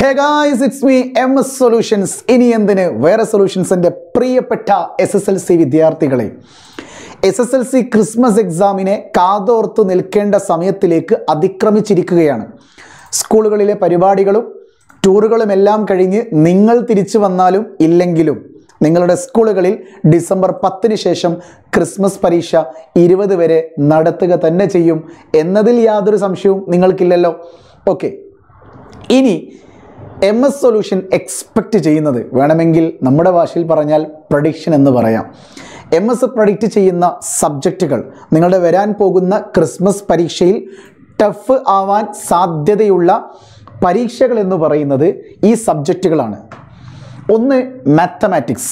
hey guys it's me M S solutions ഇനി എന്തിന് വേറെ സൊല്യൂഷൻസിൻ്റെ പ്രിയപ്പെട്ട എസ് എസ് എൽ സി വിദ്യാർത്ഥികളെ S S L C Christmas എക്സാമിനെ കാതോർത്തു നിൽക്കേണ്ട സമയത്തിലേക്ക് അതിക്രമിച്ചിരിക്കുകയാണ് സ്കൂളുകളിലെ പരിപാടികളും ടൂറുകളും എല്ലാം കഴിഞ്ഞ് നിങ്ങൾ തിരിച്ചു വന്നാലും ഇല്ലെങ്കിലും നിങ്ങളുടെ സ്കൂളുകളിൽ ഡിസംബർ പത്തിന് ശേഷം ക്രിസ്മസ് പരീക്ഷ ഇരുപത് വരെ നടത്തുക തന്നെ ചെയ്യും എന്നതിൽ യാതൊരു സംശയവും നിങ്ങൾക്കില്ലല്ലോ ഓക്കെ ഇനി എം എസ് സൊല്യൂഷൻ എക്സ്പെക്റ്റ് ചെയ്യുന്നത് വേണമെങ്കിൽ നമ്മുടെ ഭാഷയിൽ പറഞ്ഞാൽ പ്രഡിക്ഷൻ എന്ന് പറയാം എം എസ് പ്രഡിക്റ്റ് ചെയ്യുന്ന സബ്ജക്റ്റുകൾ നിങ്ങളുടെ വരാൻ പോകുന്ന ക്രിസ്മസ് പരീക്ഷയിൽ ടഫ് ആവാൻ സാധ്യതയുള്ള പരീക്ഷകൾ എന്ന് പറയുന്നത് ഈ സബ്ജക്റ്റുകളാണ് ഒന്ന് മാത്തമാറ്റിക്സ്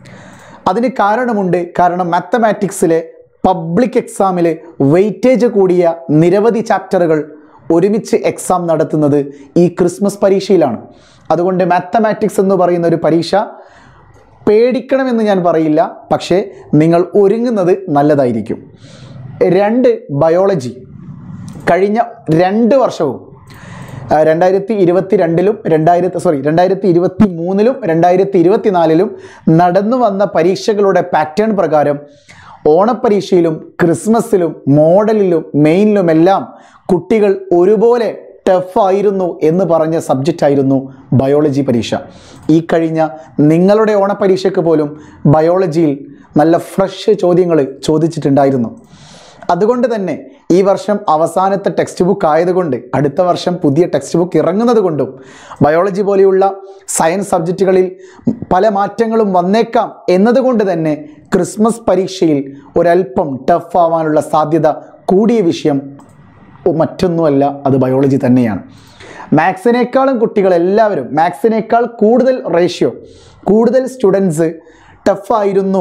അതിന് കാരണമുണ്ട് കാരണം മാത്തമാറ്റിക്സിലെ പബ്ലിക് എക്സാമിൽ വെയിറ്റേജ് കൂടിയ നിരവധി ചാപ്റ്ററുകൾ ഒരുമിച്ച് എക്സാം നടത്തുന്നത് ഈ ക്രിസ്മസ് പരീക്ഷയിലാണ് അതുകൊണ്ട് മാത്തമാറ്റിക്സ് എന്ന് പറയുന്ന ഒരു പരീക്ഷ പേടിക്കണമെന്ന് ഞാൻ പറയില്ല പക്ഷേ നിങ്ങൾ ഒരുങ്ങുന്നത് നല്ലതായിരിക്കും രണ്ട് ബയോളജി കഴിഞ്ഞ രണ്ട് വർഷവും ആ, രണ്ടായിരത്തി ഇരുപത്തി രണ്ടിലും രണ്ടായിരത്തി സോറി രണ്ടായിരത്തി ഇരുപത്തി മൂന്നിലും രണ്ടായിരത്തി ഇരുപത്തിനാലിലും നടന്നു വന്ന പരീക്ഷകളുടെ പാറ്റേൺ പ്രകാരം ഓണപ്പരീക്ഷയിലും ക്രിസ്മസിലും മോഡലിലും മെയിനിലുമെല്ലാം കുട്ടികൾ ഒരുപോലെ ടഫായിരുന്നു എന്ന് പറഞ്ഞ സബ്ജക്റ്റ് ആയിരുന്നു ബയോളജി പരീക്ഷ ഈ കഴിഞ്ഞ നിങ്ങളുടെ ഓണപ്പരീക്ഷയ്ക്ക് പോലും ബയോളജിയിൽ നല്ല ഫ്രഷ് ചോദ്യങ്ങൾ ചോദിച്ചിട്ടുണ്ടായിരുന്നു അതുകൊണ്ട് തന്നെ ഈ വർഷം അവസാനത്തെ ടെക്സ്റ്റ് ബുക്ക് ആയതുകൊണ്ട് അടുത്ത വർഷം പുതിയ ടെക്സ്റ്റ് ബുക്ക് ഇറങ്ങുന്നത് കൊണ്ടും ബയോളജി പോലെയുള്ള സയൻസ് സബ്ജക്റ്റുകളിൽ പല മാറ്റങ്ങളും വന്നേക്കാം എന്നതുകൊണ്ട് തന്നെ ക്രിസ്മസ് പരീക്ഷയിൽ ഒരല്പം ടഫ് ആവാനുള്ള സാധ്യത കൂടിയ വിഷയം മറ്റൊന്നുമല്ല അത് ബയോളജി തന്നെയാണ് മാത്സിനേക്കാളും കുട്ടികൾ എല്ലാവരും മാത്സിനേക്കാൾ കൂടുതൽ റേഷ്യോ കൂടുതൽ സ്റ്റുഡൻസ് ടഫായിരുന്നു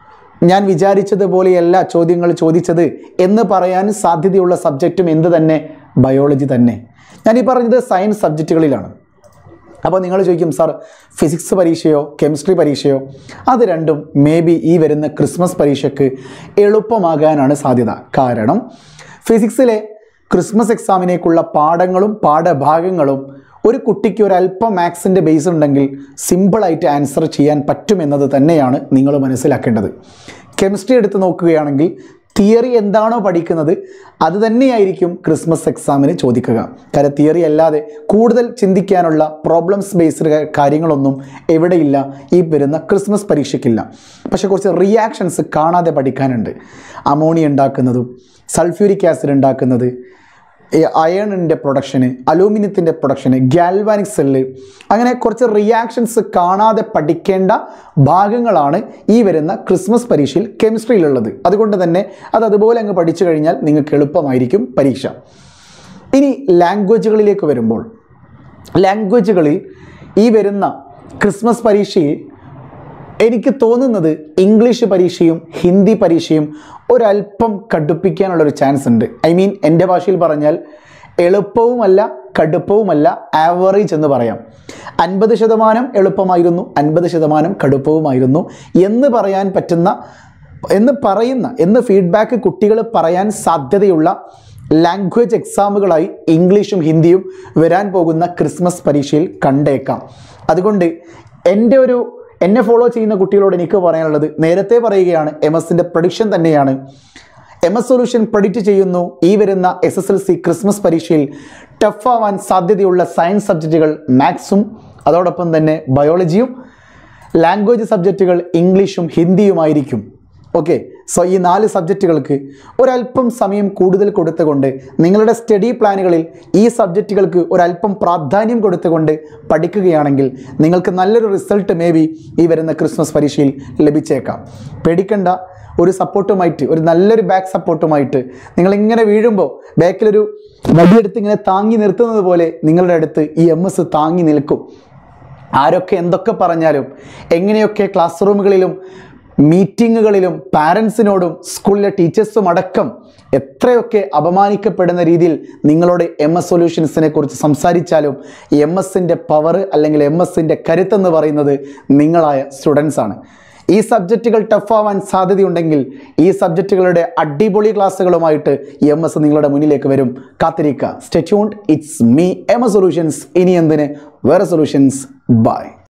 ഞാൻ വിചാരിച്ചതുപോലെയല്ല ചോദ്യങ്ങൾ ചോദിച്ചത് എന്ന് പറയാൻ സാധ്യതയുള്ള സബ്ജക്റ്റും എന്ത് തന്നെ ബയോളജി തന്നെ ഞാൻ ഈ പറഞ്ഞത് സയൻസ് സബ്ജക്റ്റുകളിലാണ് അപ്പോൾ നിങ്ങൾ ചോദിക്കും സാർ ഫിസിക്സ് പരീക്ഷയോ കെമിസ്ട്രി പരീക്ഷയോ അത് രണ്ടും മേ ബി ഈ വരുന്ന ക്രിസ്മസ് പരീക്ഷയ്ക്ക് എളുപ്പമാകാനാണ് സാധ്യത കാരണം ഫിസിക്സിലെ ക്രിസ്മസ് എക്സാമിനേക്കുള്ള പാഠങ്ങളും പാഠഭാഗങ്ങളും ഒരു കുട്ടിക്ക് ഒരല്പം മാത്സിൻ്റെ ബേസ് ഉണ്ടെങ്കിൽ സിമ്പിളായിട്ട് ആൻസർ ചെയ്യാൻ പറ്റുമെന്നത് തന്നെയാണ് നിങ്ങൾ മനസ്സിലാക്കേണ്ടത് കെമിസ്ട്രി എടുത്ത് നോക്കുകയാണെങ്കിൽ തിയറി എന്താണോ പഠിക്കുന്നത് അത് തന്നെയായിരിക്കും ക്രിസ്മസ് എക്സാമിന് ചോദിക്കുക കാരണം തിയറി അല്ലാതെ കൂടുതൽ ചിന്തിക്കാനുള്ള പ്രോബ്ലംസ് ബേസ്ഡ് കാര്യങ്ങളൊന്നും എവിടെയില്ല ഈ വരുന്ന ക്രിസ്മസ് പരീക്ഷയ്ക്കില്ല പക്ഷേ കുറച്ച് റിയാക്ഷൻസ് കാണാതെ പഠിക്കാനുണ്ട് അമോണിയ ഉണ്ടാക്കുന്നതും സൾഫ്യൂരിക് ആസിഡ് ഉണ്ടാക്കുന്നത് അയണിൻ്റെ പ്രൊഡക്ഷന് അലൂമിനിയത്തിൻ്റെ പ്രൊഡക്ഷന് ഗാൽവാനിക് സെല്ല് അങ്ങനെ കുറച്ച് റിയാക്ഷൻസ് കാണാതെ പഠിക്കേണ്ട ഭാഗങ്ങളാണ് ഈ വരുന്ന ക്രിസ്മസ് പരീക്ഷയിൽ കെമിസ്ട്രിയിലുള്ളത് അതുകൊണ്ട് തന്നെ അത് അതുപോലെ അങ്ങ് പഠിച്ചു കഴിഞ്ഞാൽ നിങ്ങൾക്ക് എളുപ്പമായിരിക്കും പരീക്ഷ ഇനി ലാംഗ്വേജുകളിലേക്ക് വരുമ്പോൾ ലാംഗ്വേജുകളിൽ ഈ വരുന്ന ക്രിസ്മസ് പരീക്ഷയിൽ എനിക്ക് തോന്നുന്നത് ഇംഗ്ലീഷ് പരീക്ഷയും ഹിന്ദി പരീക്ഷയും ഒരല്പം കടുപ്പിക്കാനുള്ളൊരു ചാൻസ് ഉണ്ട് ഐ മീൻ എൻ്റെ ഭാഷയിൽ പറഞ്ഞാൽ എളുപ്പവുമല്ല കടുപ്പവുമല്ല ആവറേജ് എന്ന് പറയാം അൻപത് ശതമാനം എളുപ്പമായിരുന്നു അൻപത് ശതമാനം കടുപ്പവുമായിരുന്നു എന്ന് പറയാൻ പറ്റുന്ന എന്ന് പറയുന്ന എന്ന് ഫീഡ്ബാക്ക് കുട്ടികൾ പറയാൻ സാധ്യതയുള്ള ലാംഗ്വേജ് എക്സാമുകളായി ഇംഗ്ലീഷും ഹിന്ദിയും വരാൻ പോകുന്ന ക്രിസ്മസ് പരീക്ഷയിൽ കണ്ടേക്കാം അതുകൊണ്ട് എൻ്റെ ഒരു എന്നെ ഫോളോ ചെയ്യുന്ന കുട്ടികളോട് എനിക്ക് പറയാനുള്ളത് നേരത്തെ പറയുകയാണ് എം എസിൻ്റെ പ്രഡിക്ഷൻ തന്നെയാണ് എം എസ് സൊല്യൂഷൻ പ്രഡിക്റ്റ് ചെയ്യുന്നു ഈ വരുന്ന S S L C Christmas പരീക്ഷയിൽ ടഫ് ആവാൻ സാധ്യതയുള്ള സയൻസ് സബ്ജക്റ്റുകൾ മാത്സും അതോടൊപ്പം തന്നെ ബയോളജിയും ലാംഗ്വേജ് സബ്ജക്റ്റുകൾ ഇംഗ്ലീഷും ഹിന്ദിയുമായിരിക്കും ഓക്കെ സോ ഈ നാല് സബ്ജക്റ്റുകൾക്ക് ഒരല്പം സമയം കൂടുതൽ കൊടുത്തുകൊണ്ട് നിങ്ങളുടെ സ്റ്റഡി പ്ലാനുകളിൽ ഈ സബ്ജക്റ്റുകൾക്ക് ഒരല്പം പ്രാധാന്യം കൊടുത്തുകൊണ്ട് പഠിക്കുകയാണെങ്കിൽ നിങ്ങൾക്ക് നല്ലൊരു റിസൾട്ട് മേ ബി ഈ വരുന്ന ക്രിസ്മസ് പരീക്ഷയിൽ ലഭിച്ചേക്കാം പേടിക്കണ്ട ഒരു സപ്പോർട്ടുമായിട്ട് ഒരു നല്ലൊരു ബാക്ക് സപ്പോർട്ടുമായിട്ട് നിങ്ങളിങ്ങനെ വീഴുമ്പോൾ ബാക്കിലൊരു വടിയെടുത്ത് ഇങ്ങനെ താങ്ങി നിർത്തുന്നത് പോലെ നിങ്ങളുടെ അടുത്ത് ഈ എം എസ് താങ്ങി നിൽക്കും ആരൊക്കെ എന്തൊക്കെ പറഞ്ഞാലും എങ്ങനെയൊക്കെ ക്ലാസ് റൂമുകളിലും മീറ്റിങ്ങുകളിലും പാരൻസിനോടും സ്കൂളിലെ ടീച്ചേഴ്സും അടക്കം എത്രയൊക്കെ അപമാനിക്കപ്പെടുന്ന രീതിയിൽ നിങ്ങളോട് എം എസ് സൊല്യൂഷൻസിനെ കുറിച്ച് സംസാരിച്ചാലും എം എസിൻ്റെ പവർ അല്ലെങ്കിൽ എം എസിൻ്റെ കരുത്തെന്ന് പറയുന്നത് നിങ്ങളായ സ്റ്റുഡൻസ് ആണ് ഈ സബ്ജക്റ്റുകൾ ടഫ് ആവാൻ സാധ്യതയുണ്ടെങ്കിൽ ഈ സബ്ജക്റ്റുകളുടെ അടിപൊളി ക്ലാസ്സുകളുമായിട്ട് എം എസ് നിങ്ങളുടെ മുന്നിലേക്ക് വരും കാത്തിരിക്കുക stay tuned it's me M S solutions ഇനി എന്തിന് വേറെ സൊല്യൂഷൻസ് ബൈ